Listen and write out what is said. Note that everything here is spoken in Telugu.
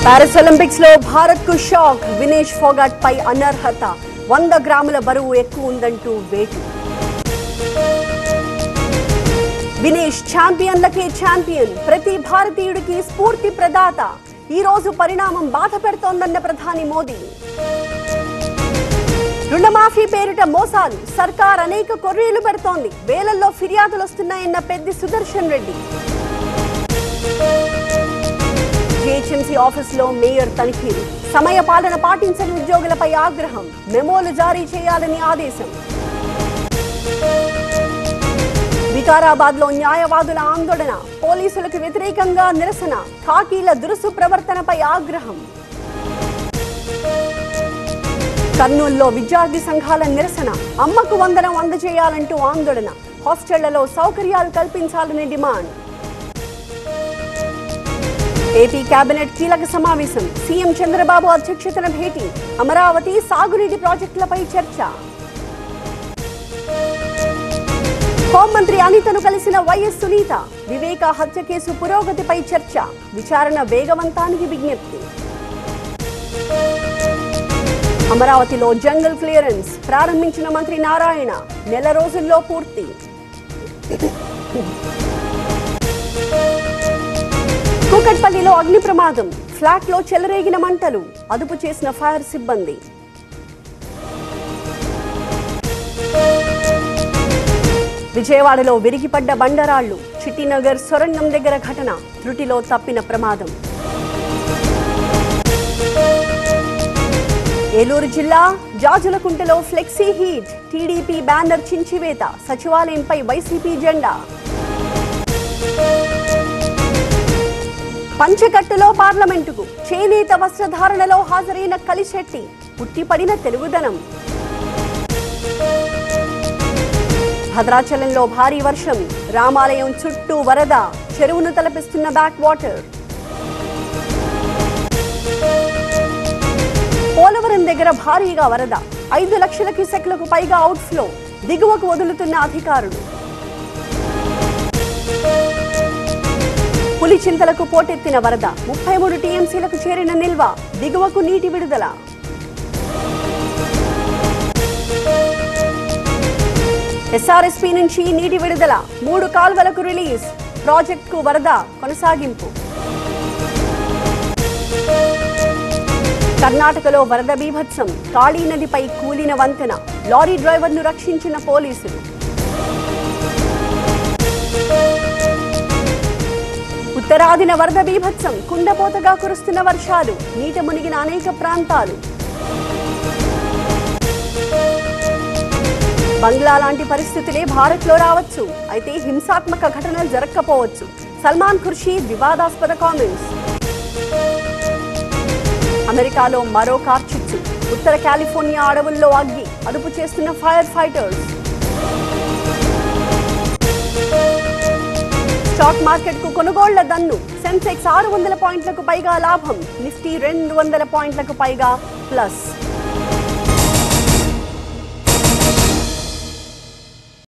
పారిస్ ఒలింపిక్స్ లో భారత్ కు షాక్ వినేష్ ఫోగాట్ పై అనర్హత వంద గ్రాముల బరువు ఎక్కువ ఉందంటూ వేటు వినేష్ ఛాంపియన్లకే ఛాంపియన్ ప్రతి భారతీయుడికి స్ఫూర్తి ప్రదాత ఈ రోజు పరిణామం బాధ పెడుతోందన్న ప్రధాని మోదీ రుణమాఫీ పేరిట మోసాలు సర్కార్ అనేక కొర్రీలు పెడుతోంది వేలల్లో ఫిర్యాదులు వస్తున్నాయన్న పెద్ది సుదర్శన్ రెడ్డి జీహెచ్ఎంసీ ఆఫీసులో మేయర్ తనిఖీలు సమయ పాలన పాటించని ఉద్యోగులపై ఆగ్రహం మెమోలు జారీ చేయాలని ఆదేశం వికారాబాద్ లో న్యాయవాదుల ఆందోళన పోలీసులకు వ్యతిరేకంగా నిరసన ఖాకీల దురుసు ప్రవర్తనపై ఆగ్రహం కర్నూలులో విద్యార్థి సంఘాల నిరసన అమ్మకు వందనం అందజేయాలంటూ ఆందోళన హాస్టళ్లలో సౌకర్యాలు కల్పించాలని డిమాండ్ ఏపీ కేబినెట్ కీలక సమావేశం సీఎం చంద్రబాబు అధ్యక్షతన భేటీ అమరావతి సాగునీటి ప్రాజెక్టులపై చర్చ హోంమంత్రి అనితను కలిసిన వైఎస్ సునీత వివేక హత్య కేసు పురోగతిపై చర్చ విచారణ వేగవంతానికి విజ్ఞప్తి అమరావతిలో జంగల్ క్లియరెన్స్ ప్రారంభించిన మంత్రి నారాయణ నెల రోజుల్లో పూర్తి కూకట్పల్లిలో అగ్ని ప్రమాదం ఫ్లాట్ లో చెలరేగిన మంటలు అదుపు చేసిన ఫైర్ సిబ్బంది విజయవాడలో విరిగిపడ్డ బండరాళ్లు చిట్టినగర్ సొరంగం దగ్గర ఘటన త్రుటిలో తప్పిన ప్రమాదం ఏలూరు జిల్లా జాజులకుంటలో ఫ్లెక్సీ హీట్ టీడీపీ బ్యానర్ చించివేత సచివాలయంపై వైసీపీ జెండా పంచకట్టులో పార్లమెంటుకు చేనేత వస్త్రధారణలో హాజరైన కలిశెట్టి పుట్టిపడిన తెలుగుదనం భద్రాచలంలో భారీ వర్షం రామాలయం చుట్టూ వరద చెరువును తలపిస్తున్న బ్యాక్ వాటర్ పోలవరం దగ్గర భారీగా వరద ఐదు లక్షల క్యూసెక్లకు పైగా అవుట్ఫ్లో దిగువకు వదులుతున్న అధికారులు పులిచింతలకు పోటెత్తిన వరద ముప్పై మూడు టీఎంసీలకు చేరిన నిల్వ దిగువకు నీటి విడుదల ఎస్ఆర్ఎస్పీ నుంచి నీటి విడుదల మూడు కాల్వలకు రిలీజ్ ప్రాజెక్టుకు వరద కొనసాగింపు కర్ణాటకలో వరద బీభత్సం కాళీ నదిపై కూలిన వంతెన లారీ డ్రైవర్ను రక్షించిన పోలీసులు ఉత్తరాదిన వరద బీభత్సం కుండపోతగా కురుస్తున్న వర్షాలు నీట మునిగిన అనేక ప్రాంతాలు బంగ్లా లాంటి పరిస్థితులే భారత్లో రావచ్చు అయితే హింసాత్మక ఘటనలు జరగకపోవచ్చు సల్మాన్ ఖుర్షీద్ వివాదాస్పద కామెంట్స్ అమెరికాలో మరో కార్చిచ్చు ఉత్తర కాలిఫోర్నియా అడవుల్లో అగ్గి అదుపు చేస్తున్న ఫైర్ ఫైటర్స్ స్టాక్ మార్కెట్ కు కొనుగోళ్ల దన్ను సెన్సెక్స్ ఆరు వందల పాయింట్లకు పైగా లాభం నిఫ్టీ రెండు వందల పాయింట్లకు పైగా ప్లస్